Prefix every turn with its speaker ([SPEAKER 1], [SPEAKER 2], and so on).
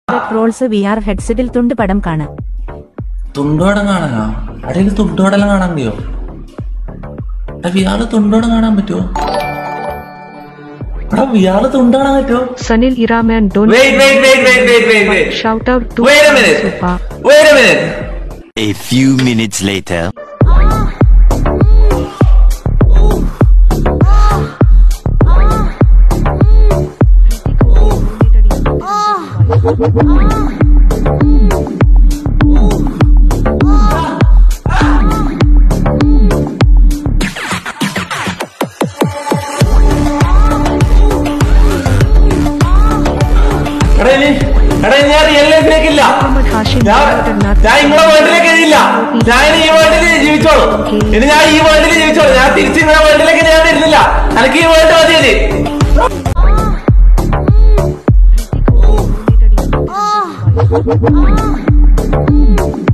[SPEAKER 1] Rolls V R ഹെഡ്സെറ്റിൽ തുണ്ട് പടം കാണാം
[SPEAKER 2] തുണ്ടോടം കാണാനോ അടയിൽ തുണ്ടോടെല്ലാം കാണാൻ മതിയോ എടാ വിയാള് തുണ്ടോടം കാണാൻ പറ്റുമോ എടാ വിയാള് തുണ്ട് കാണാൻ പറ്റുമോ
[SPEAKER 3] Sunil Iraman don't
[SPEAKER 2] Wait, wait, wait, wait, wait, wait, wait.
[SPEAKER 3] shout out to
[SPEAKER 2] Wait a minute.
[SPEAKER 3] Supa.
[SPEAKER 2] Wait a minute.
[SPEAKER 4] A few minutes later.
[SPEAKER 2] എടാ ഇനി എടാ ഇനി ഞാൻ റിയൽ ലൈഫിലേക്കില്ല
[SPEAKER 3] Muhammad Hashim
[SPEAKER 2] ഞാൻ
[SPEAKER 3] Janathanath.
[SPEAKER 2] ഞാൻ നിങ്ങളെ വേൾഡിലേക്ക് എഴുതില്ല ഞാൻ ഇനി ഈ വേൾഡിൽ ജീവിച്ചോളൂ ഇനി ഞാൻ ഈ വേൾഡിൽ ജീവിച്ചോളൂ ഞാൻ തിരിച്ച് നിങ്ങളെ വേൾഡിലേക്ക് ഞാൻ വരുന്നില്ല എനിക്ക് ഈ വേൾഡ് മതിയത്
[SPEAKER 3] Hrithik Roshan.